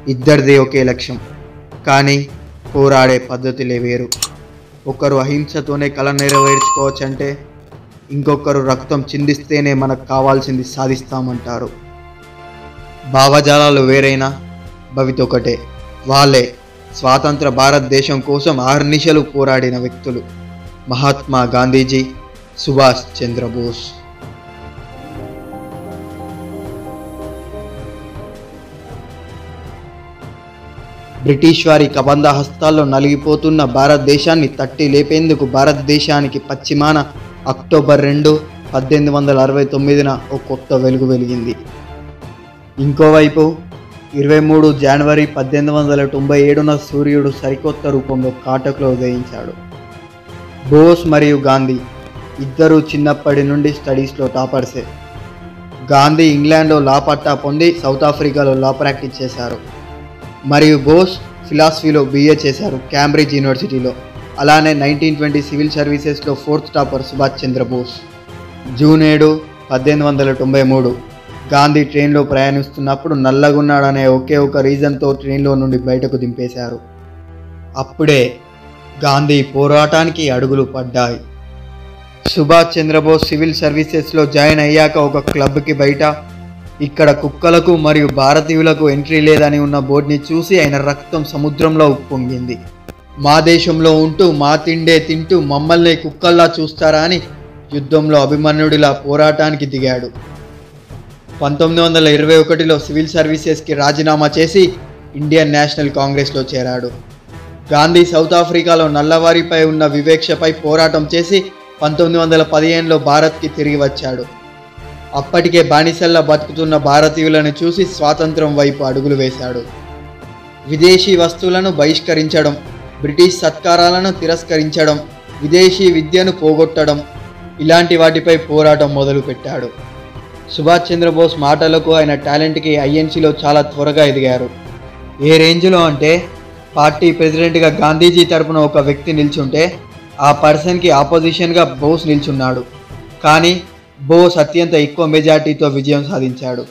ఇద్దరిది ఒకే లక్ష్యం కానీ పోరాడే పద్ధతులే వేరు ఒకరు అహింసతోనే కళ నెరవేర్చుకోవచ్చంటే ఇంకొకరు రక్తం చిందిస్తేనే మనకు కావాల్సింది సాధిస్తామంటారు భావజాలాలు వేరైనా భవిత ఒకటే వాళ్ళే స్వాతంత్ర భారతదేశం కోసం ఆర్నిశలు పోరాడిన వ్యక్తులు మహాత్మా గాంధీజీ సుభాష్ చంద్రబోస్ బ్రిటిష్ వారి కబంధ హస్తాల్లో నలిగిపోతున్న భారతదేశాన్ని తట్టి లేపేందుకు భారతదేశానికి పశ్చిమాన అక్టోబర్ రెండు పద్దెనిమిది వందల అరవై తొమ్మిదిన ఒక కొత్త వెలుగు వెలిగింది ఇంకోవైపు ఇరవై మూడు జనవరి పద్దెనిమిది వందల తొంభై ఏడున సూర్యుడు సరికొత్త రూపంలో కాటకులో ఉదయించాడు బోస్ మరియు గాంధీ ఇద్దరూ చిన్నప్పటి నుండి స్టడీస్లో టాపర్సే గాంధీ ఇంగ్లాండ్లో లా పట్టా పొంది సౌత్ ఆఫ్రికాలో లా ప్రాక్టీస్ చేశారు మరియు బోస్ ఫిలాసఫీలో బీఏ చేశారు క్యాంబ్రిడ్జ్ యూనివర్సిటీలో అలానే నైన్టీన్ ట్వంటీ సివిల్ సర్వీసెస్లో fourth topper Subhash Chandrabose June ఏడు పద్దెనిమిది వందల తొంభై మూడు గాంధీ ట్రైన్లో ప్రయాణిస్తున్నప్పుడు నల్లగున్నాడనే ఒకే ఒక రీజన్తో ట్రైన్లో నుండి బయటకు దింపేశారు అప్పుడే గాంధీ పోరాటానికి అడుగులు పడ్డాయి సుభాష్ చంద్రబోస్ సివిల్ సర్వీసెస్లో జాయిన్ అయ్యాక ఒక క్లబ్కి బయట ఇక్కడ కుక్కలకు మరియు భారతీయులకు ఎంట్రీ లేదని ఉన్న బోర్డుని చూసి ఆయన రక్తం సముద్రంలో ఉప్పొంగింది మా దేశంలో ఉంటూ మా తిండే తింటూ మమ్మల్ని కుక్కల్లా చూస్తారా అని యుద్ధంలో అభిమన్యుడిలా పోరాటానికి దిగాడు పంతొమ్మిది వందల ఇరవై ఒకటిలో సివిల్ సర్వీసెస్కి రాజీనామా చేసి ఇండియన్ నేషనల్ కాంగ్రెస్లో చేరాడు గాంధీ సౌత్ ఆఫ్రికాలో నల్లవారిపై ఉన్న వివేక్షపై పోరాటం చేసి పంతొమ్మిది వందల పదిహేనులో భారత్కి తిరిగి వచ్చాడు అప్పటికే బానిసల్లా బతుకుతున్న భారతీయులను చూసి స్వాతంత్రం వైపు అడుగులు వేశాడు విదేశీ వస్తువులను బహిష్కరించడం బ్రిటిష్ సత్కారాలను తిరస్కరించడం విదేశీ విద్యను పోగొట్టడం ఇలాంటి వాటిపై పోరాటం మొదలుపెట్టాడు సుభాష్ చంద్రబోస్ మాటలకు ఆయన టాలెంట్కి ఐఎన్సీలో చాలా త్వరగా ఎదిగారు ఏ రేంజ్లో అంటే పార్టీ ప్రెసిడెంట్గా గాంధీజీ తరపున ఒక వ్యక్తి నిల్చుంటే ఆ పర్సన్కి ఆపోజిషన్గా బోస్ నిల్చున్నాడు కానీ బోస్ అత్యంత ఎక్కువ మెజార్టీతో విజయం సాధించాడు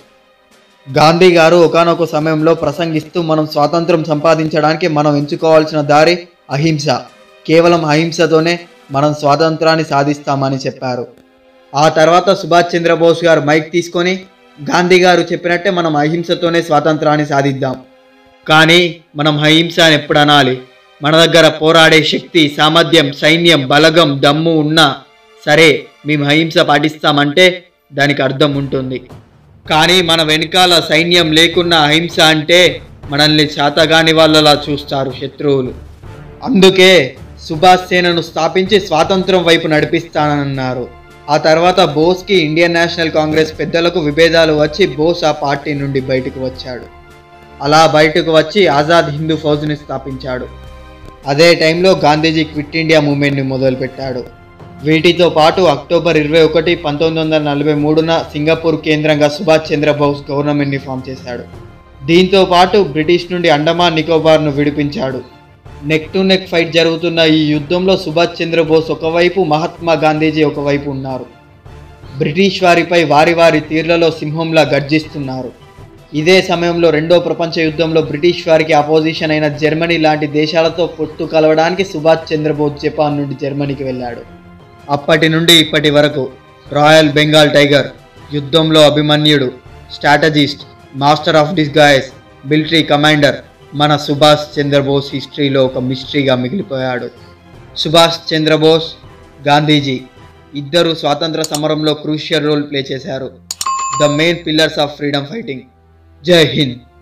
గాంధీ గారు ఒకానొక సమయంలో ప్రసంగిస్తూ మనం స్వాతంత్రం సంపాదించడానికి మనం ఎంచుకోవాల్సిన దారి అహింస కేవలం అహింసతోనే మనం స్వాతంత్రాన్ని సాధిస్తామని చెప్పారు ఆ తర్వాత సుభాష్ చంద్రబోస్ గారు మైక్ తీసుకొని గాంధీ గారు చెప్పినట్టే మనం అహింసతోనే స్వాతంత్రాన్ని సాధిద్దాం కానీ మనం అహింస అని ఎప్పుడు అనాలి మన దగ్గర పోరాడే శక్తి సామర్థ్యం సైన్యం బలగం దమ్ము ఉన్నా సరే మేము అహింస పాటిస్తామంటే దానికి అర్థం ఉంటుంది కానీ మన వెనకాల సైన్యం లేకున్న అహింస అంటే మనల్ని శాతగాని వాళ్ళలా చూస్తారు శత్రువులు అందుకే సుభాష్ సేనను స్థాపించి స్వాతంత్రం వైపు నడిపిస్తానన్నారు ఆ తర్వాత బోస్కి ఇండియన్ నేషనల్ కాంగ్రెస్ పెద్దలకు విభేదాలు వచ్చి బోస్ ఆ పార్టీ నుండి బయటకు వచ్చాడు అలా బయటకు వచ్చి ఆజాద్ హిందూ ఫౌజ్ని స్థాపించాడు అదే టైంలో గాంధీజీ క్విట్ ఇండియా మూవ్మెంట్ని మొదలుపెట్టాడు వీటితో పాటు అక్టోబర్ ఇరవై ఒకటి పంతొమ్మిది వందల నలభై మూడున సింగపూర్ కేంద్రంగా సుభాష్ చంద్రబోస్ గవర్నమెంట్ని ఫామ్ చేశాడు దీంతో పాటు బ్రిటిష్ నుండి అండమాన్ నికోబార్ను విడిపించాడు నెక్ టు నెక్ ఫైట్ జరుగుతున్న ఈ యుద్ధంలో సుభాష్ చంద్రబోస్ ఒకవైపు మహాత్మా గాంధీజీ ఒకవైపు ఉన్నారు బ్రిటిష్ వారిపై వారి వారి తీర్లలో సింహంలా గర్జిస్తున్నారు ఇదే సమయంలో రెండో ప్రపంచ యుద్ధంలో బ్రిటిష్ వారికి అపోజిషన్ అయిన జర్మనీ లాంటి దేశాలతో పొత్తు కలవడానికి సుభాష్ చంద్రబోస్ జపాన్ నుండి జర్మనీకి వెళ్ళాడు అప్పటి నుండి ఇప్పటి వరకు రాయల్ బెంగాల్ టైగర్ యుద్ధంలో అభిమన్యుడు strategist master of disguise military commander మన సుభాష్ చంద్రబోస్ హిస్టరీలో ఒక మిస్టరీగా మిగిలిపోయాడు సుభాష్ చంద్రబోస్ గాంధీజీ ఇద్దరు స్వాతంత్ర సమరంలో క్రూషియల్ రోల్ ప్లే చేశారు the main pillars of freedom fighting జై హింద్